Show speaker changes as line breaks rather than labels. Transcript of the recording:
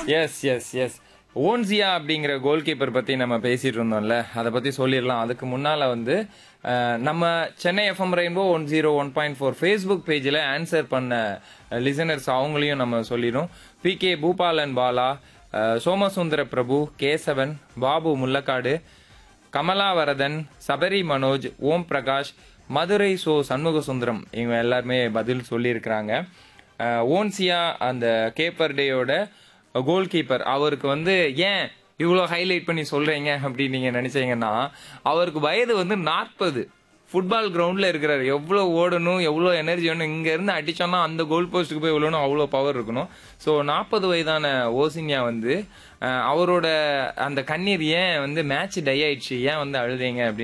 S S S ஓன்சியா அப்படிங்கிற goal keeper பத்தி நம்ம பேசிட்டு இருந்தோம்ல அதை பத்தி சொல்லிடலாம் அதுக்கு முன்னால வந்து அஹ், நம்ம Chennai FM rainbow one zero one point four Facebook பேஜில் ஆன்சர் பண்ண லிசனர்ஸ் அவங்களையும் நம்ம சொல்லிடும் பி கே பூபாலன் பாலா அஹ், சோமசுந்தர பிரபு கேசவன் பாபு முல்லக்காடு கமலாவரதன் சபரி மனோஜ் ஓம் பிரகாஷ் மதுரை சோ சண்முக சுந்தரம் இவங்க எல்லாருமே பதில் சொல்லியிருக்கிறாங்க அஹ், ஓன்சியா அந்த கேப்பர் டேயோட கோல் கீப்பர் அவருக்கு வந்து ஏன் இவ்வளோ ஹைலைட் பண்ணி சொல்றீங்க அப்படின்னு நீங்க நினைச்சீங்கன்னா அவருக்கு வயது வந்து நாற்பது ஃபுட்பால் கிரவுண்ட்ல இருக்கிறாரு எவ்வளோ ஓடணும் எவ்வளோ எனர்ஜி வேணும் இங்க இருந்து அடிச்சோம்னா அந்த கோல் போஸ்ட்டுக்கு போய் விழணும் அவ்வளோ பவர் இருக்கணும் ஸோ நாற்பது வயதான ஓசினியா வந்து அஹ், அவரோட அந்த கண்ணீர் ஏன் வந்து மேட்ச் டை ஆயிடுச்சு ஏன் வந்து அழுதீங்க அப்படின்னு